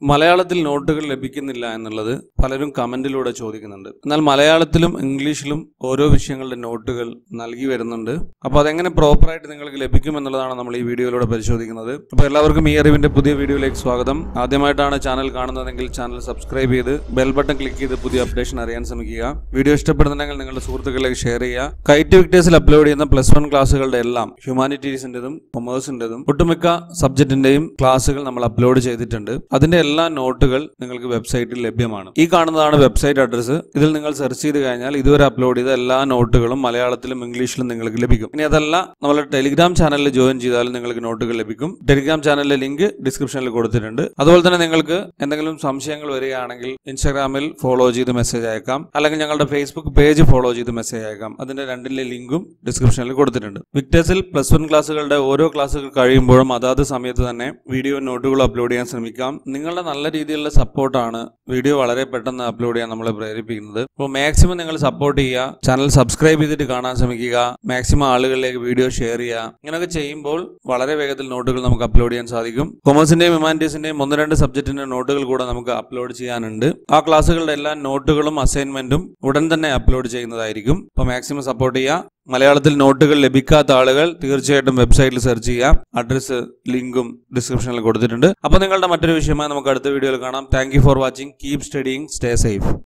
മലയാളത്തിൽ നോട്ടുകൾ ലഭിക്കുന്നില്ല എന്നുള്ളത് പലരും കമന്റിലൂടെ ചോദിക്കുന്നുണ്ട് എന്നാൽ മലയാളത്തിലും ഇംഗ്ലീഷിലും ഓരോ വിഷയങ്ങളുടെ നോട്ടുകൾ നൽകി വരുന്നുണ്ട് അപ്പോൾ അതെങ്ങനെ പ്രോപ്പറായിട്ട് നിങ്ങൾക്ക് ലഭിക്കും എന്നുള്ളതാണ് നമ്മൾ ഈ വീഡിയോയിലൂടെ പരിശോധിക്കുന്നത് അപ്പോൾ എല്ലാവർക്കും ഈ അറിവിന്റെ പുതിയ വീഡിയോയിലേക്ക് സ്വാഗതം ആദ്യമായിട്ടാണ് ചാനൽ കാണുന്നതെങ്കിൽ ചാനൽ സബ്സ്ക്രൈബ് ചെയ്ത് ബെൽ ബട്ടൺ ക്ലിക്ക് ചെയ്ത് പുതിയ അപ്ഡേഷൻ അറിയാൻ ശ്രമിക്കുക വീഡിയോ ഇഷ്ടപ്പെടുന്നുണ്ടെങ്കിൽ നിങ്ങളുടെ സുഹൃത്തുക്കളിലേക്ക് ഷെയർ ചെയ്യുക കൈറ്റ് വിക്ടേഴ്സിൽ അപ്ലോഡ് ചെയ്യുന്ന പ്ലസ് വൺ ക്ലാസ്സുകളുടെ എല്ലാം ഹ്യൂമാനിറ്റീസിന്റേതും കൊമേഴ്സിന്റേതും ഒട്ടുമിക്ക സബ്ജക്റ്റിന്റെയും ക്ലാസ്സുകൾ നമ്മൾ അപ്ലോഡ് ചെയ്തിട്ടുണ്ട് അതിന്റെ എല്ലാ നോട്ടുകൾ നിങ്ങൾക്ക് വെബ്സൈറ്റിൽ ലഭ്യമാണ് ഈ കാണുന്നതാണ് വെബ്സൈറ്റ് അഡ്രസ്സ് ഇതിൽ നിങ്ങൾ സെർച്ച് ചെയ്ത് കഴിഞ്ഞാൽ ഇതുവരെ അപ്ലോഡ് ചെയ്ത എല്ലാ നോട്ടുകളും മലയാളത്തിലും ഇംഗ്ലീഷിലും നിങ്ങൾക്ക് ലഭിക്കും ഇനി അതല്ല നമ്മുടെ ടെലിഗ്രാം ചാനലിൽ ജോയിൻ ചെയ്താലും നിങ്ങൾക്ക് നോട്ടുകൾ ലഭിക്കും ടെലിഗ്രാം ചാനലിലെ ലിങ്ക് ഡിസ്ക്രിപ്ഷനിൽ കൊടുത്തിട്ടുണ്ട് അതുപോലെ തന്നെ നിങ്ങൾക്ക് എന്തെങ്കിലും സംശയങ്ങൾ വരികയാണെങ്കിൽ ഇൻസ്റ്റാഗ്രാമിൽ ഫോളോ ചെയ്ത് മെസ്സേജ് അയക്കാം അല്ലെങ്കിൽ ഞങ്ങളുടെ ഫേസ്ബുക്ക് പേജ് ഫോളോ ചെയ്ത് മെസ്സേജ് അയക്കാം അതിന്റെ രണ്ടിലെ ലിങ്കും ഡിസ്ക്രിപ്ഷനിൽ കൊടുത്തിട്ടുണ്ട് വിക്ടേഴ്സിൽ പ്ലസ് വൺ ക്ലാസ്സുകളുടെ ഓരോ ക്ലാസ്സുകൾ കഴിയുമ്പോഴും അതാത് സമയത്ത് തന്നെ വീഡിയോ നോട്ടുകൾ അപ്ലോഡ് ചെയ്യാൻ ശ്രമിക്കാം നിങ്ങളുടെ നല്ല രീതിയിലുള്ള സപ്പോർട്ടാണ് വീഡിയോ വളരെ പെട്ടെന്ന് അപ്ലോഡ് ചെയ്യാൻ നമ്മളെ പ്രേരിപ്പിക്കുന്നത് അപ്പോൾ മാക്സിമം നിങ്ങൾ സപ്പോർട്ട് ചെയ്യുക ചാനൽ സബ്സ്ക്രൈബ് ചെയ്തിട്ട് കാണാൻ ശ്രമിക്കുക മാക്സിമം ആളുകളിലേക്ക് വീഡിയോ ഷെയർ ചെയ്യുക ഇങ്ങനെയൊക്കെ ചെയ്യുമ്പോൾ വളരെ വേഗത്തിൽ നോട്ടുകൾ നമുക്ക് അപ്ലോഡ് ചെയ്യാൻ സാധിക്കും കൊമേഴ്സിന്റെയും ഹ്യൂമാനിറ്റീസിന്റെയും ഒന്ന് രണ്ട് സബ്ജക്റ്റിന്റെ നോട്ടുകൾ കൂടെ നമുക്ക് അപ്ലോഡ് ചെയ്യാനുണ്ട് ആ ക്ലാസ്സുകളുടെ എല്ലാ നോട്ടുകളും അസൈൻമെന്റും ഉടൻ തന്നെ അപ്ലോഡ് ചെയ്യുന്നതായിരിക്കും അപ്പോൾ മാക്സിമം സപ്പോർട്ട് ചെയ്യുക മലയാളത്തിൽ നോട്ടുകൾ ലഭിക്കാത്ത ആളുകൾ തീർച്ചയായിട്ടും വെബ്സൈറ്റിൽ സെർച്ച് ചെയ്യുക അഡ്രസ്സ് ലിങ്കും ഡിസ്ക്രിപ്ഷനിൽ കൊടുത്തിട്ടുണ്ട് അപ്പോൾ നിങ്ങളുടെ മറ്റൊരു വിഷയമായി നമുക്ക് അടുത്ത വീഡിയോയിൽ കാണാം thank for watching keep studying stay safe